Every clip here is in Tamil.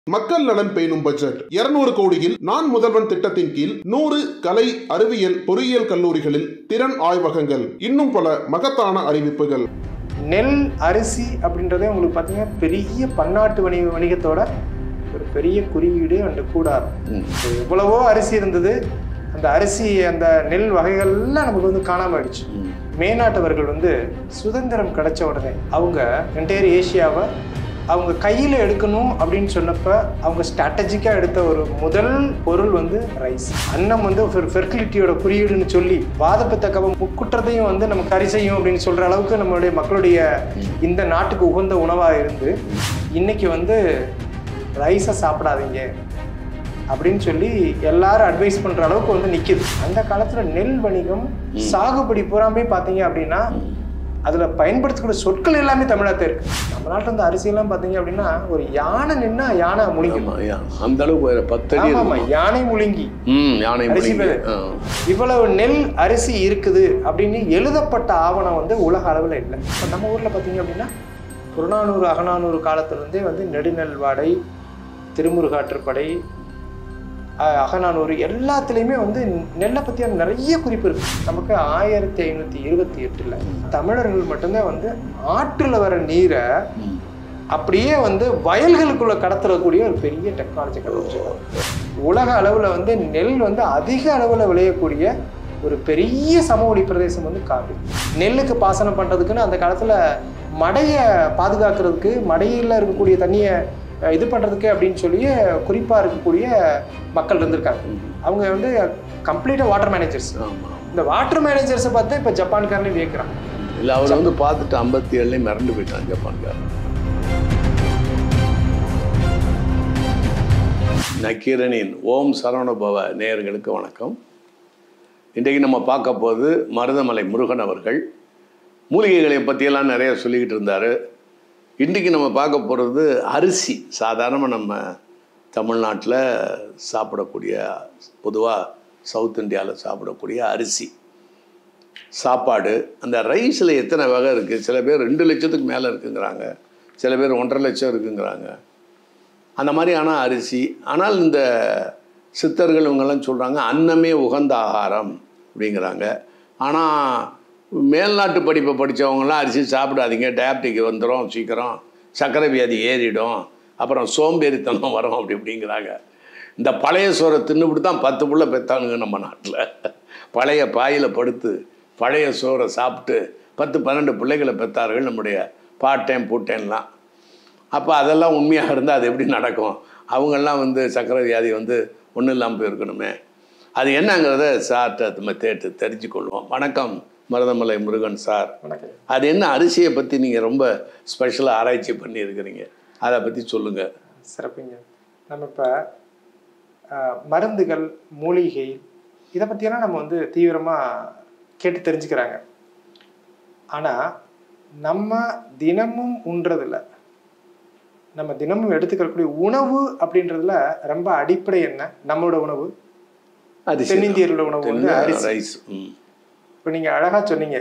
மக்கள் நலன் பேணும் பட்ஜெட் இருநூறு கோடியில் நான் முதல்வன் திட்டத்தின் கீழ் நூறு கலை அறிவியல் பொறியியல் கல்லூரிகளில் திறன் ஆய்வகங்கள் இன்னும் பல மகத்தான அறிவிப்புகள் நெல் அரிசி அப்படின்றதே உங்களுக்கு பார்த்தீங்கன்னா பெரிய பன்னாட்டு வணிக வணிகத்தோட ஒரு பெரிய குறியீடு அண்டு கூடாரம் இப்போ எவ்வளவோ அரிசி இருந்தது அந்த அரிசி அந்த நெல் வகைகள்லாம் நமக்கு வந்து காணாம ஆயிடுச்சு மேநாட்டவர்கள் வந்து சுதந்திரம் கிடைச்ச உடனே அவங்க என்டையர் ஏஷியாவை அவங்க கையில் எடுக்கணும் அப்படின்னு சொன்னப்ப அவங்க ஸ்ட்ராட்டஜிக்காக எடுத்த ஒரு முதல் பொருள் வந்து ரைஸ் அன்னம் வந்து ஒரு ஃபெர்டிலிட்டியோட குறியீடுன்னு சொல்லி வாதப்பத்த கவம் முக்குற்றத்தையும் வந்து நம்ம கறி செய்யும் அப்படின்னு சொல்கிற அளவுக்கு நம்மளுடைய மக்களுடைய இந்த நாட்டுக்கு உகந்த உணவாக இருந்து இன்னைக்கு வந்து ரைஸை சாப்பிடாதீங்க அப்படின்னு சொல்லி எல்லாரும் அட்வைஸ் பண்ற அளவுக்கு வந்து நிக்குது அந்த காலத்துல நெல் வணிகம் சாகுபடி பூராமே பாத்தீங்க அப்படின்னா அதுல பயன்படுத்தக்கூடிய சொற்கள் எல்லாமே தமிழாத்த இருக்கு நம்ம நாட்டுல இந்த அரிசி எல்லாம் பாத்தீங்க அப்படின்னா ஒரு யானை நின்னா யானை முழுங்கும் ஆமா, யா- அந்த அளவுக்கு வேற பத்தடி ஆமா ஆமா இருக்கும். யானை முழுங்கி ம் யானை அரிசி முழுங்கி. பேரு. ஆ. இவ்வளவு நெல் அரிசி இருக்குது அப்படின்னு எழுதப்பட்ட ஆவணம் வந்து உலக அளவில் இல்லை இப்போ நம்ம ஊரில் பார்த்தீங்க அப்படின்னா புறநானூறு அகநானூறு காலத்திலிருந்தே வந்து நெடுநெல் வாடை திருமுருகாற்றுப்படை அஹ், அகநானூறு எல்லாத்துலேயுமே வந்து நெல்லை பற்றியான நிறைய குறிப்பு இருக்கு நமக்கு ஆயிரத்தி ஐநூற்றி இருபத்தி எட்டில் தமிழர்கள் மட்டும்தான் வந்து ஆற்றில் வர நீரை ம். அப்படியே வந்து வயல்களுக்குள்ள கடத்துறக்கூடிய ஒரு பெரிய டெக்னாலஜி கண்டுபிடிச்சிருக்காங்க உலக அளவில் வந்து நெல் வந்து அதிக அளவில் விளையக்கூடிய ஒரு பெரிய சமவெளி பிரதேசம் வந்து காவிரி நெல்லுக்கு பாசனம் பண்ணுறதுக்குன்னு அந்த காலத்தில் மடையை பாதுகாக்கிறதுக்கு மடையில் இருக்கக்கூடிய தண்ணியை அஹ், இது பண்ணுறதுக்கு அப்படின்னு சொல்லி குறிப்பாக இருக்கக்கூடிய மக்கள் இருந்திருக்காங்க அவங்க வந்து கம்ப்ளீட்டாக வாட்டர் மேனேஜர்ஸ் ஆமா இந்த வாட்டர் மேனேஜர்ஸை பார்த்து இப்போ ஜப்பான்காரனே வியக்கிறான் இல்ல அவர் வந்து பார்த்துட்டு ஐம்பத்தி ஏழுலயும் மிரண்டு போயிட்டான் ஜப்பான்காரன் நக்கீரனின் ஓம் சரவணபவ நேயர்களுக்கு வணக்கம் இன்றைக்கு நம்ம பார்க்க போது மருதமலை முருகன் அவர்கள் மூலிகைகளை பற்றியெல்லாம் நிறைய சொல்லிக்கிட்டு இருந்தார் இன்றைக்கி நம்ம பார்க்க போகிறது அரிசி சாதாரணமாக நம்ம தமிழ்நாட்டில் சாப்பிடக்கூடிய பொதுவாக சவுத் இந்தியாவில் சாப்பிடக்கூடிய அரிசி சாப்பாடு அந்த ரைஸில் எத்தனை வகை இருக்குது சில பேர் ரெண்டு லட்சத்துக்கு மேலே இருக்குங்கிறாங்க சில பேர் ஒன்றரை லட்சம் இருக்குங்கிறாங்க அந்த மாதிரியான அரிசி ஆனால் இந்த சித்தர்கள் இவங்கெல்லாம் சொல்கிறாங்க அன்னமே உகந்த ஆகாரம் அப்படிங்கிறாங்க ஆனால் மேல்நாட்டு படிப்பை படித்தவங்களாம் அரிசி சாப்பிடாதீங்க டயபிட்டிக் வந்துடும் சீக்கிரம் சர்க்கரை வியாதி ஏறிடும் அப்புறம் சோம்பேறித்தனம் வரும் அப்படி இப்படிங்கிறாங்க இந்த பழைய சோறை தின்னுபிட்டு தான் பத்து புள்ள பெத்தானுங்க நம்ம நாட்டில் பழைய பாயில் படுத்து பழைய சோறை சாப்பிட்டு பத்து பன்னெண்டு பிள்ளைகளை பெற்றார்கள் நம்முடைய பாட்டேன் பூட்டேன்லாம் அப்போ அதெல்லாம் உண்மையாக இருந்தால் அது எப்படி நடக்கும் அவங்கெல்லாம் வந்து சக்கரை வியாதி வந்து ஒன்றும் இல்லாமல் போயிருக்கணுமே அது என்னங்கிறத சார்ட்ட நம்ம கேட்டு தெரிஞ்சுக்கொள்வோம் வணக்கம் மருதமலை முருகன் சார் வணக்கம் அது என்ன அரிசியை பற்றி நீங்கள் ரொம்ப ஸ்பெஷலாக ஆராய்ச்சி பண்ணியிருக்கிறீங்க அதை பற்றி சொல்லுங்கள் சிறப்புங்க நம்ம இப்போ மருந்துகள் மூலிகை இதை பற்றியெல்லாம் நம்ம வந்து தீவிரமாக கேட்டு தெரிஞ்சுக்கிறாங்க ஆனால் நம்ம தினமும் உண்றதில்ல நம்ம தினமும் எடுத்துக்கக்கூடிய உணவு அப்படின்றதுல ரொம்ப அடிப்படை என்ன நம்மளோட உணவு அரிசி தென்னிந்தியர்களோட உணவு வந்து அரிசி ரைஸ் ம் இப்போ நீங்கள் அழகாக சொன்னீங்க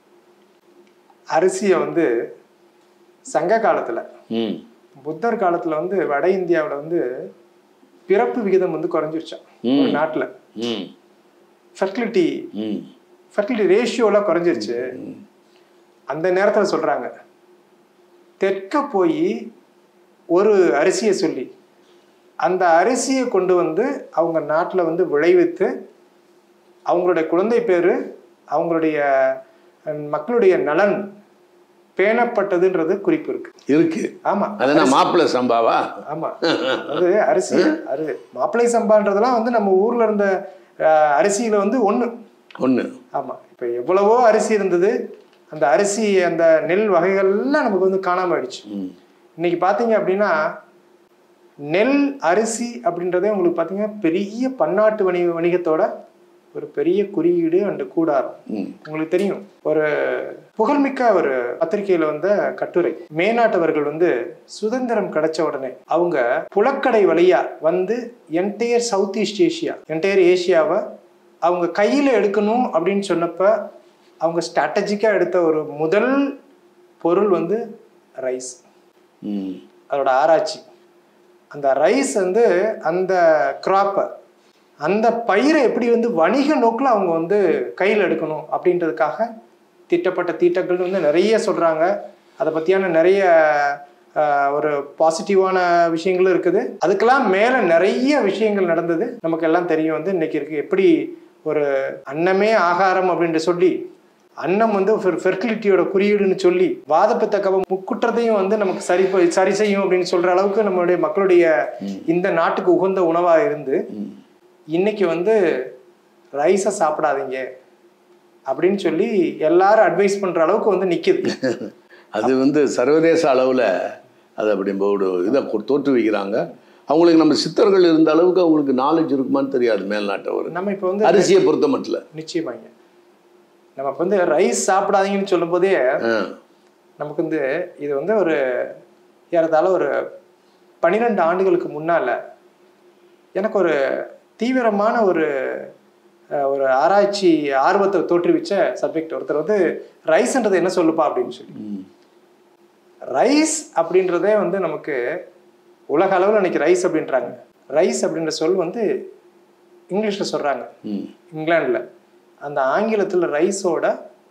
அரிசியை வந்து சங்க காலத்தில் ம் புத்தர் காலத்துல வந்து வட இந்தியாவுல வந்து பிறப்பு விகிதம் வந்து குறைஞ்சிருச்சான் ஒரு நாட்டுல ம் ஃபெர்டிலிட்டி ம் ஃபெர்டிலிட்டி ரேஷியோலாம் குறைஞ்சிருச்சு அந்த நேரத்துல சொல்றாங்க தெற்க போய் ஒரு அரிசியை சொல்லி அந்த அரிசியை கொண்டு வந்து அவங்க நாட்டுல வந்து விளைவித்து அவங்களுடைய குழந்தை பேரு அவங்களுடைய அஹ், மக்களுடைய நலன் பேணப்பட்டதுன்றது குறிப்பு இருக்கு இருக்கு ஆமா அது என்ன மாப்பிள்ளை சம்பாவா ஆமா அது அரிசி அரு மாப்பிள்ளை சம்பான்றதெல்லாம் வந்து நம்ம ஊர்ல இருந்த அஹ், அரிசியில வந்து ஒண்ணு ஒன்று ஆமா இப்ப எவ்வளவோ அரிசி இருந்தது அந்த அரிசி அந்த நெல் வகைகள்லாம் நமக்கு வந்து காணாம ஆயிடுச்சு ம் இன்னைக்கு பாத்தீங்க அப்படின்னா நெல் அரிசி அப்படின்றதே உங்களுக்கு பாத்தீங்கன்னா பெரிய பன்னாட்டு வணிக வணிகத்தோட ஒரு பெரிய குறியீடு அண்டு கூடாரம் ம் உங்களுக்கு தெரியும் ஒரு புகழ்மிக்க ஒரு பத்திரிகையில வந்த கட்டுரை மேநாட்டவர்கள் வந்து சுதந்திரம் கிடைச்ச உடனே அவங்க புலக்கடை வழியா வந்து entire south east Asia entire ஏஷியாவை அவங்க கையில எடுக்கணும் அப்படின்னு சொன்னப்ப அவங்க ஸ்ட்ராட்டஜிக்கா எடுத்த ஒரு முதல் பொருள் வந்து ரைஸ் ம் அதோட ஆராய்ச்சி அந்த ரைஸ் வந்து அந்த கிராப்பை அந்த பயிரை எப்படி வந்து வணிக நோக்கில் அவங்க வந்து கையில் எடுக்கணும் அப்படின்றதுக்காக திட்டப்பட்ட தீட்டங்கள் வந்து நிறைய சொல்கிறாங்க அதை பற்றியான நிறைய ஆஹ், ஒரு பாசிட்டிவான விஷயங்களும் இருக்குது அதுக்கெல்லாம் மேலே நிறைய விஷயங்கள் நடந்தது நமக்கு எல்லாம் தெரியும் வந்து இன்னைக்கு இருக்கு எப்படி ஒரு அன்னமே ஆகாரம் அப்படின்ட்டு சொல்லி அன்னம் வந்து ஃபெர்டிலிட்டியோட குறியீடுன்னு சொல்லி வாதப்பித்த கபம் முக்குற்றத்தையும் வந்து நமக்கு சரி ப- சரி செய்யும் அப்படின்னு சொல்ற அளவுக்கு நம்மளுடைய மக்களுடைய இந்த நாட்டுக்கு உகந்த உணவா இருந்து இன்னைக்கு வந்து ரைஸை சாப்பிடாதீங்க அப்படின்னு சொல்லி எல்லாரும் அட்வைஸ் பண்ற அளவுக்கு வந்து நிக்குது அது வந்து சர்வதேச அளவில் அது அப்படி ஒரு இதை கொ- தோற்று வைக்கிறாங்க அவங்களுக்கு நம்ம சித்தர்கள் இருந்த அளவுக்கு அவங்களுக்கு நாலேஜ் இருக்குமான்னு தெரியாது மேல்நாட்டவர் நம்ம இப்போ வந்து அரிசியை பொறுத்த மட்டும் நிச்சயமாங்க நம்ம இப்ப வந்து ரைஸ் சாப்பிடாதீங்கன்னு சொல்லும் போதே நமக்கு வந்து இது வந்து ஒரு ஏறத்தாழ ஒரு பன்னிரெண்டு ஆண்டுகளுக்கு முன்னால எனக்கு ஒரு தீவிரமான ஒரு அஹ், ஒரு ஆராய்ச்சி ஆர்வத்தை தோற்றுவிச்ச சப்ஜெக்ட் ஒருத்தர் வந்து ரைஸ்ன்றது என்ன சொல்லுப்பா அப்படின்னு சொல்லி ரைஸ் அப்படின்றதே வந்து நமக்கு உலக அளவில் இன்னைக்கு ரைஸ் அப்படின்றாங்க ரைஸ் அப்படின்ற சொல் வந்து இங்கிலீஷில் சொல்கிறாங்க ம் இங்கிலாந்துல அந்த ஆங்கிலத்துல ரைஸோட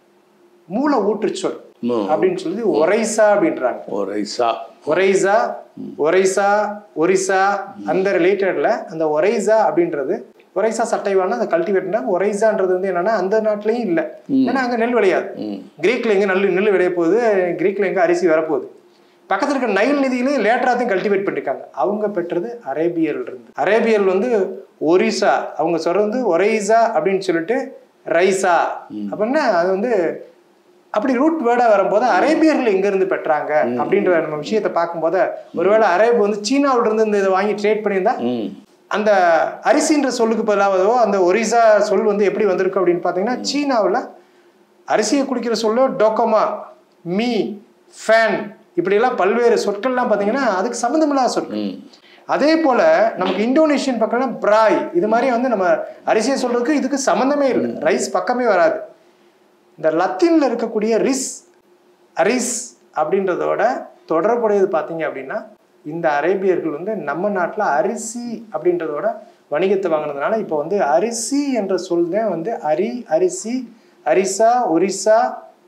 மூல ஊற்றுச்சொல் ம். அப்படின்னு சொல்லி ஒரைசா அப்படின்றாங்க ஓ ரைஸா ஒரைசா ஒரைசா ஒரிசா அந்த ரிலேட்டட்ல அந்த ஒரைசா அப்படின்றது ஒரைசா சட்டைவான அந்த கல்டிவேட்னா ஒரைசான்றது வந்து என்னன்னா அந்த நாட்டிலையும் இல்லை ஏன்னா அங்க நெல் விளையாது ம் கிரீக்ல எங்க நெல் நெல் விளைய போகுது கிரீக்ல எங்க அரிசி வரப்போகுது பக்கத்துல இருக்க நைல் நிதியிலையும் லேட்டராத்தையும் கல்டிவேட் பண்ணிருக்காங்க அவங்க பெற்றது அரேபியல் இருந்து அரேபியல் வந்து ஒரிசா அவங்க சொல்றது வந்து ஒரைசா அப்படின்னு சொல்லிட்டு ரைசா அப்படின்னா அது வந்து அப்படி ரூட் வேர்டா வரும்போது அரேபியர்கள் எங்க இருந்து பெற்றாங்க அப்படின்ற நம்ம விஷயத்தை பார்க்கும்போது ஒருவேளை அரேப் வந்து சீனாவுல இருந்து இந்த இதை வாங்கி ட்ரேட் பண்ணியிருந்தா ம் அந்த அரிசின்ற சொல்லுக்கு பதிலாவதோ அந்த ஒரிசா சொல் வந்து எப்படி வந்திருக்கு அப்படின்னு பார்த்தீங்கன்னா சீனாவில் அரிசியை குடிக்கிற சொல்லோ டோக்கோமா மீ ஃபேன் இப்படியெல்லாம் பல்வேறு சொற்கள்லாம் பார்த்தீங்கன்னா அதுக்கு சம்மந்தமில்லாத சொற்கள் ம் அதே போல நமக்கு இந்தோனேஷியன் பக்கம்லாம் பிராய் இது மாதிரி வந்து நம்ம அரிசியை சொல்றதுக்கு இதுக்கு சம்மந்தமே இல்லை ரைஸ் பக்கமே வராது இந்த லத்தீன்ல இருக்கக்கூடிய ரிஸ் அரிஸ் அப்படின்றதோட தொடர்புடையது பார்த்தீங்க அப்படின்னா இந்த அரேபியர்கள் வந்து நம்ம நாட்டில் அரிசி அப்படின்றதோட வணிகத்தை வாங்கினதுனால இப்போ வந்து அரிசி என்ற சொல் தான் வந்து அரி அரிசி அரிசா ஒரிசா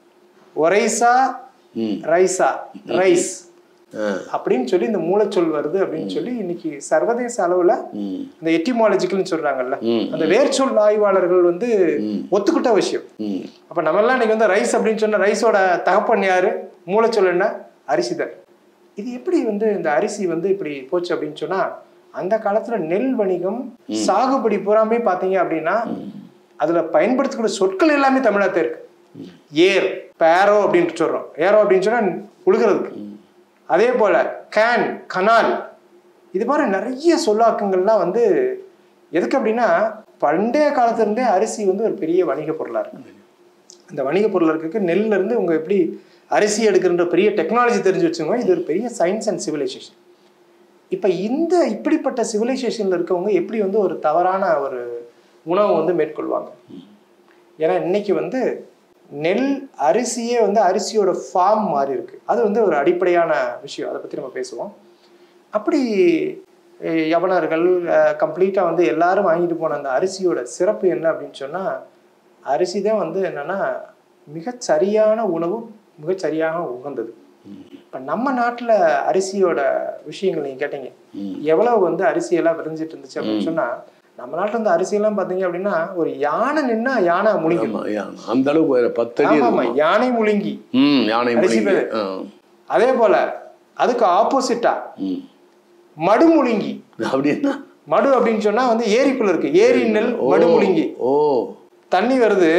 ஒரைசா ம் ரைசா ரைஸ் ஆ அப்படின்னு சொல்லி இந்த மூலச்சொல் வருது அப்படின்னு சொல்லி இன்னைக்கு சர்வதேச அளவுல ம் இந்த எட்டிமாலஜிக்கல்னு சொல்றாங்கல்ல ம். அந்த வேர்ச்சொல் ஆய்வாளர்கள் வந்து ஒத்துக்கிட்ட விஷயம் ம் அப்ப நம்ம எல்லாம் இன்னைக்கு வந்து ரைஸ் அப்படின்னு சொன்ன ரைஸோட தகப்பன் யாரு மூலச்சொல் என்ன அரிசிதான் இது எப்படி வந்து இந்த அரிசி வந்து இப்படி போச்சு அப்படின்னு சொன்னா அந்த காலத்துல நெல் வணிகம் சாகுபடி பூராமே பாத்தீங்க அப்படின்னா அதுல பயன்படுத்தக்கூடிய சொற்கள் எல்லாமே தமிழாத்தான் இருக்கு ஏர் பேரோ அப்படின்னு சொல்றோம் ஏரோ அப்படின்னு சொன்னா உழுகிறதுக்கு அதே போல கேன் கனால் இது மாதிரி நிறைய சொல்லாக்கங்கள்லாம் வந்து எதுக்கு அப்படின்னா பண்டைய காலத்துல இருந்தே அரிசி வந்து ஒரு பெரிய வணிக பொருளா இருக்கு அந்த வணிக பொருளா இருக்கு நெல்ல இருந்து உங்க எப்படி அரிசி எடுக்கிற பெரிய டெக்னாலஜி தெரிஞ்சு வச்சுக்கோங்க இது ஒரு பெரிய சயின்ஸ் அண்ட் சிவிலைசேஷன் இப்ப இந்த இப்படிப்பட்ட சிவிலைசேஷன்ல இருக்கவங்க எப்படி வந்து ஒரு தவறான ஒரு உணவை வந்து மேற்கொள்வாங்க ஏன்னா இன்னைக்கு வந்து நெல் அரிசியே வந்து அரிசியோட ஃபார்ம் மாறி இருக்கு அது வந்து ஒரு அடிப்படையான விஷயம் அதை பத்தி நம்ம பேசுவோம் அப்படி அஹ், யவனர்கள் கம்ப்ளீட்டாக வந்து எல்லாரும் வாங்கிட்டு போன அந்த அரிசியோட சிறப்பு என்ன அப்படின்னு சொன்னா அரிசி தான் வந்து என்னன்னா மிகச் சரியான உணவு மிகச் சரியான உகந்தது இப்போ நம்ம நாட்டில் அரிசியோட விஷயங்கள் நீங்கள் கேட்டீங்க எவ்வளவு வந்து அரிசியெல்லாம் விளைஞ்சிட்டு இருந்துச்சு அப்படின்னு சொன்னா நம்ம நாட்டில் இருந்த அரிசியெல்லாம் பார்த்தீங்க அப்படின்னா ஒரு யானை நின்னா யானை முழுங்கிடும் ஆமா யானை அந்த அளவுக்கு வேற பத்தடி ஆமா ஆமா இருக்குமா யானை முழுங்கி ம் யானை அரிசி முழுங்கி. பேரு. ஆ. அதே போல அதுக்கு ஆப்போசிட்டா ம் மடு முழுங்கி அப்படின்னா மடு அப்படின்னு சொன்னா வந்து ஏரிக்குள்ள இருக்கு ஏரி நெல் மடு முழுங்கி ஓ தண்ணி வருது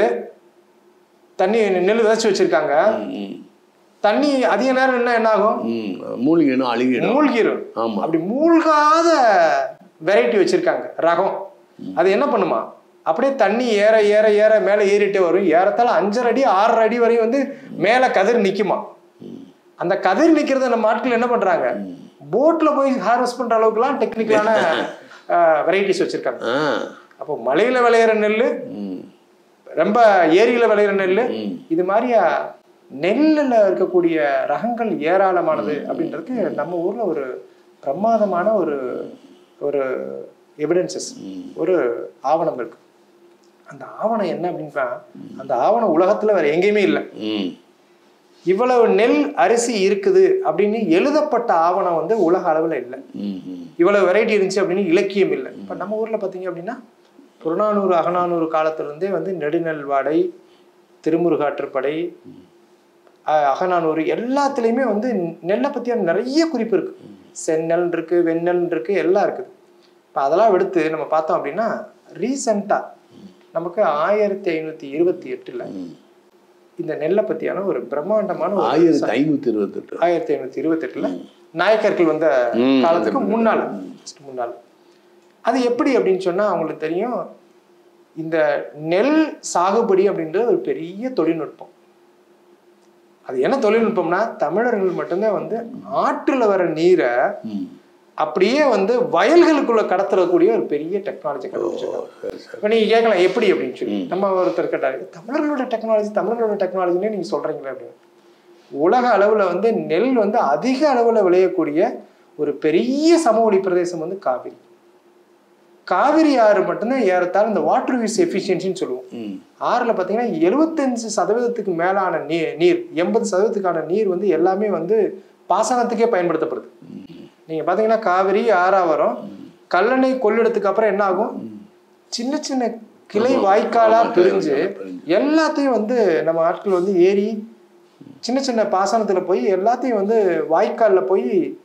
தண்ணி நெல் விதைச்சு வச்சிருக்காங்க ம், தண்ணி அதிக நேரம் என்ன என்ன ஆகும் ம் மூலிகைனும் அழுகிடும் மூழ்கிரும் ஆமா அப்படி மூழ்காத வெரைட்டி வச்சிருக்காங்க ரகம் அது என்ன பண்ணுமா அப்படியே தண்ணி ஏற ஏற ஏற மேலே ஏறிட்டே வரும் ஏறத்தாழ அஞ்சரை அடி ஆறரை அடி வரையும் வந்து மேலே கதிர் நிக்குமா அந்த கதிர் நிக்கிறத நம்ம ஆட்கள் என்ன பண்றாங்க போட்ல போய் ஹார்வெஸ்ட் பண்ற அளவுக்குலாம் டெக்னிக்கலான வெரைட்டிஸ் வச்சிருக்காங்க ஆ அப்போ மலையில விளையிற நெல் ம் ரொம்ப ஏரியில விளையிற நெல் ம். இது மாதிரியா நெல்லில் இருக்கக்கூடிய ரகங்கள் ஏராளமானது அப்படின்றதுக்கு நம்ம ஊர்ல ஒரு பிரமாதமான ஒரு ஒரு எவிடன்சஸ் ஒரு ஆவணம் இருக்கு அந்த ஆவணம் என்ன அப்படின்னா அந்த ஆவணம் உலகத்துல வேற எங்கேயுமே இல்லை ம் இவ்வளவு நெல் அரிசி இருக்குது அப்படின்னு எழுதப்பட்ட ஆவணம் வந்து உலக அளவுல இல்லை ம் ம் இவ்வளவு வெரைட்டி இருந்துச்சு அப்படின்னு இலக்கியம் இல்லை இப்ப நம்ம ஊர்ல பாத்தீங்க அப்படின்னா புறநானூறு அகநானூறு காலத்துல இருந்தே வந்து நெடுநெல் வாடை திருமுருகாற்றுப்படை அஹ், அகநானூறு எல்லாத்துலேயுமே வந்து நெல்லை பற்றியான நிறைய குறிப்பு இருக்கு செந்நெல் இருக்கு வெண்ணெல் இருக்கு எல்லாம் இருக்குது இப்போ அதெல்லாம் எடுத்து நம்ம பார்த்தோம் அப்படின்னா ரீசண்டாக நமக்கு ஆயிரத்தி ஐநூற்றி இருபத்தி எட்டில் இந்த நெல்லை பற்றியான ஒரு பிரம்மாண்டமான ஒரு ஆயிரத்தி ஐநூத்தி இருபத்தெட்டு ஆயிரத்தி ஐநூற்றி இருபத்தெட்டில் நாயக்கர்கள் வந்த ம். காலத்துக்கு முன்னால் just முன்னால் அது எப்படி அப்படின்னு சொன்னா அவங்களுக்கு தெரியும் இந்த நெல் சாகுபடி அப்படின்றது ஒரு பெரிய தொழில்நுட்பம் அது என்ன தொழில்நுட்பம்னா தமிழர்கள் மட்டும்தான் வந்து ஆற்றுல வர நீரை ம். அப்படியே வந்து வயல்களுக்குள்ள கடத்துறக்கூடிய ஒரு பெரிய டெக்னாலஜி கண்டுபிடிச்சிருக்காங்க சரி சரி இப்போ நீங்க கேட்கலாம் எப்படி அப்படின்னு சொல்லி நம்ம ஒருத்தர் கேட்டாரு தமிழர்களோட டெக்னாலஜி தமிழர்களோட டெக்னாலஜினே நீங்க சொல்றீங்களே அப்படின்னு உலக அளவுல வந்து நெல் வந்து அதிக அளவுல விளையக்கூடிய ஒரு பெரிய சமவெளி பிரதேசம் வந்து காவிரி காவிரி ஆறு மட்டும்தான் ஏறத்தாழ இந்த வாட்டர் யூஸ் எஃபிஷியன்சின்னு சொல்லுவோம் ம் ஆறுல பாத்தீங்கன்னா எழுபத்தஞ்சு சதவீதத்துக்கு மேலான நீர் நீர் எண்பது சதவீதத்துக்கான நீர் வந்து எல்லாமே வந்து பாசனத்துக்கே பயன்படுத்தப்படுது நீங்க பாத்தீங்கன்னா காவிரி ஆறா வரும் கல்லணை கொள்ளிடத்துக்கு அப்புறம் என்ன ஆகும் சின்ன சின்ன கிளை வாய்க்காலா ஆமா, பிரிஞ்சு பிரிஞ்சு. எல்லாத்தையும் வந்து நம்ம ஆட்கள் வந்து ஏரி சின்ன சின்ன பாசனத்துல போய் எல்லாத்தையும் வந்து வாய்க்கால்ல போய்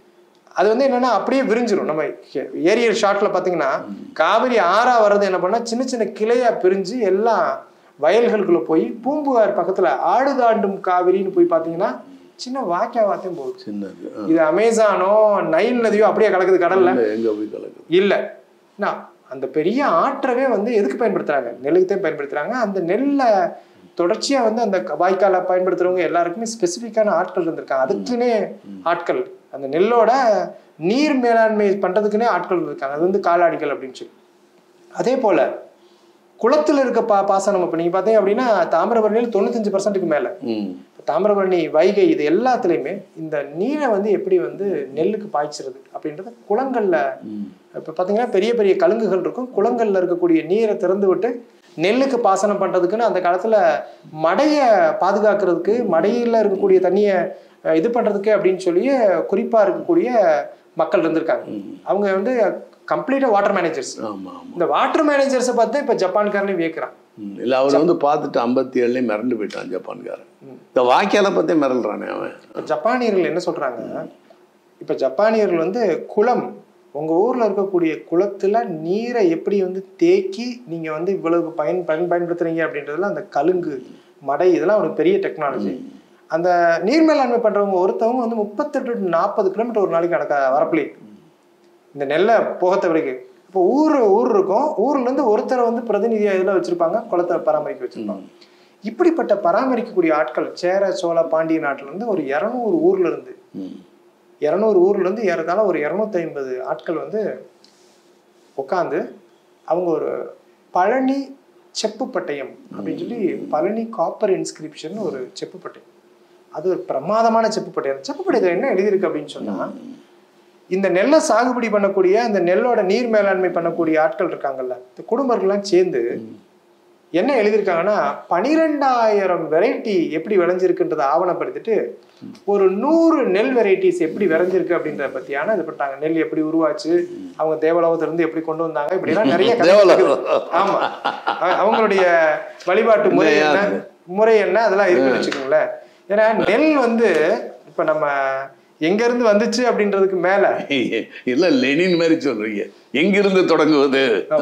அது வந்து என்னன்னா அப்படியே விரிஞ்சிரும் நம்ம ஏரியர் ஷாட்ல பாத்தீங்கன்னா காவிரி ஆறா வர்றது என்ன பண்ணா சின்ன சின்ன கிளையா பிரிஞ்சு எல்லாம் வயல்களுக்குள்ள போய் பூம்புகார் பக்கத்துல ஆடு தாண்டும் காவிரின்னு போய் பாத்தீங்கன்னா சின்ன வாக்கியா வாத்தையும் போகுது சின்னது ஆ. இது அமேசானோ நைல் நதியோ அப்படியே கலக்குது கடல்ல இல்ல, எங்க போய் கலக்குது இல்ல நான் அந்த பெரிய ஆற்றவே வந்து எதுக்கு பயன்படுத்துறாங்க நெல்லுக்கு தான் பயன்படுத்துறாங்க அந்த நெல்லை தொடர்ச்சியா வந்து அந்த க- வாய்க்காலை பயன்படுத்துறவங்க எல்லாருக்குமே ஸ்பெசிஃபிக்கான ஆட்கள் இருந்திருக்காங்க அதுக்குன்னே ஆட்கள் அந்த நெல்லோட நீர் மேலாண்மை பண்றதுக்குன்னே ஆட்கள் இருக்காங்க அது வந்து காலாடிகள் அப்படின்னு சொல்லி அதே போல குளத்துல இருக்க பா பாசனம் இப்ப நீங்க பாத்தீங்க அப்படின்னா தாமிரபரணியில் தொண்ணூத்தஞ்சு பர்சன்ட்டுக்கு மேல ம் தாமிரபரணி வைகை இது எல்லாத்துலேயுமே இந்த நீரை வந்து எப்படி வந்து நெல்லுக்கு பாய்ச்சிறது அப்படின்றத குளங்கள்ல ம் இப்போ பார்த்தீங்கன்னா பெரிய பெரிய கழுங்குகள் இருக்கும் குளங்கள்ல இருக்கக்கூடிய நீரை திறந்து விட்டு நெல்லுக்கு பாசனம் பண்றதுக்குன்னு அந்த காலத்துல மடையை பாதுகாக்கிறதுக்கு மடையில இருக்கக்கூடிய தண்ணியை அஹ், இது பண்றதுக்கு அப்படின்னு சொல்லி குறிப்பா இருக்கக்கூடிய மக்கள் இருந்திருக்காங்க அவங்க வந்து கம்ப்ளீட்டா வாட்டர் மேனேஜர்ஸ் ஆமா ஆமா இந்த வாட்டர் மேனேஜர்ஸை பார்த்து இப்போ ஜப்பான்காரனையும் வியக்கிறான் ம். இல்ல அவர் வந்து பார்த்துட்டு ஐம்பத்தி ஏழுலயும் மிரண்டு போயிட்டான் ஜப்பான்காரன் இந்த வாக்கியால பத்தி மிரள்றானே அவன் இப்ப ஜப்பானியர்கள் என்ன சொல்றாங்க இப்ப ஜப்பானியர்கள் வந்து குளம் உங்க ஊர்ல இருக்கக்கூடிய குளத்துல நீரை எப்படி வந்து தேக்கி நீங்க வந்து இவ்வளவு பயன் பயன் பயன்படுத்துறீங்க அப்படின்றதுல அந்த கலுங்கு மடை இதெல்லாம் ஒரு பெரிய டெக்னாலஜி அந்த நீர் மேலாண்மை பண்றவங்க ஒருத்தவங்க வந்து முப்பத்தெட்டு to நாற்பது கிலோமீட்டர் ஒரு நாளைக்கு நடக்க வரப்புலி இந்த நெல்லை போகத்த வரைக்கும் இப்போ ஊர் ஊர் இருக்கும் ஊர்ல இருந்து ஒருத்தரை வந்து பிரதிநிதியா இதுல வச்சிருப்பாங்க குளத்தை பராமரிக்க வச்சிருப்பாங்க இப்படிப்பட்ட பராமரிக்கக்கூடிய ஆட்கள் சேர சோழ பாண்டிய நாட்டுல இருந்து ஒரு இரநூறு ஊர்ல இருந்து ம். இரநூறு ஊர்ல இருந்து ஏறத்தாழ ஒரு இரநூத்தி ஐம்பது ஆட்கள் வந்து உட்காந்து அவங்க ஒரு பழனி செப்பு பட்டயம் அப்படின்னு சொல்லி பழனி காப்பர் இன்ஸ்கிரிப்ஷன் ஒரு செப்பு பட்டயம் அது ஒரு பிரமாதமான செப்பு பட்டயம் செப்பு பட்டயத்தில் என்ன எழுதியிருக்கு அப்படின்னு சொன்னா இந்த நெல்லை சாகுபடி பண்ணக்கூடிய அந்த நெல்லோட நீர் மேலாண்மை பண்ணக்கூடிய ஆட்கள் இருக்காங்கல்ல இந்த குடும்பங்கள்லாம் சேர்ந்து என்ன எழுதியிருக்காங்கன்னா பனிரெண்டாயிரம் வெரைட்டி எப்படி விளைஞ்சிருக்குன்றதை ஆவணப்படுத்திட்டு ஒரு நூறு நெல் வெரைட்டிஸ் எப்படி விளைஞ்சிருக்கு அப்படின்றத பத்தியான இது பண்ணிட்டாங்க நெல் எப்படி உருவாச்சு அவங்க தேவலோகத்துல இருந்து எப்படி கொண்டு வந்தாங்க இப்படி எல்லாம் நிறைய கதை தேவலோகம். இருக்குது. ஆமா அ- அவங்களுடைய வழிபாட்டு முறை என்ன முறை என்ன அதெல்லாம் இருக்குன்னு வச்சுக்கோங்களேன் ஏன்னா நெல் வந்து இப்ப நம்ம எங்க இருந்து வந்துச்சு அப்படின்றதுக்கு மேல இல்ல லெனின் மாதிரி சொல்றீங்க எங்கிருந்து தொடங்குவது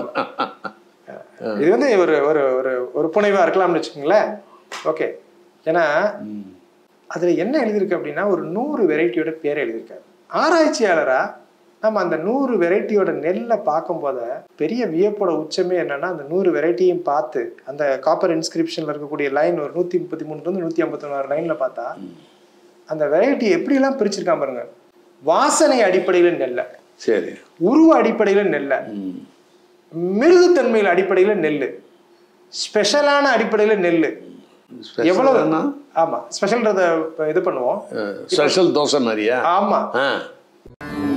இது வந்து ஒரு ஒரு ஒரு ஒரு புனைவா இருக்கலாம்னு வச்சுக்கோங்களேன் ஓகே ஏன்னா அதுல என்ன எழுதியிருக்கு அப்படின்னா ஒரு நூறு வெரைட்டியோட பேர் எழுதியிருக்காரு ஆராய்ச்சியாளரா நம்ம அந்த நூறு வெரைட்டியோட நெல்லை பார்க்கும்போது பெரிய வியப்போட உச்சமே என்னன்னா அந்த நூறு வெரைட்டியும் பார்த்து அந்த காப்பர் இன்ஸ்கிரிப்ஷன்ல இருக்கக்கூடிய லைன் ஒரு நூத்தி முப்பத்தி மூணுல இருந்து நூத்தி ஐம்பத்தி ஒன்று லைன்ல பார்த்தா அந்த வெரைட்டி எப்படியெல்லாம் பிரிச்சிருக்கான் பாருங்க வாசனை அடிப்படையில நெல்லை சரி உருவ அடிப்படையில நெல்லை ம். மிருதுத்தன்மையில் அடிப்படையில நெல் ஸ்பெஷலான அடிப்படையில நெல் எவ்வளவு ஸ்பெஷல்னா ஆமா ஸ்பெஷல்ன்றத இது பண்ணுவோம் ஸ்பெஷல் தோசை மாதிரியா ஆமா ஆ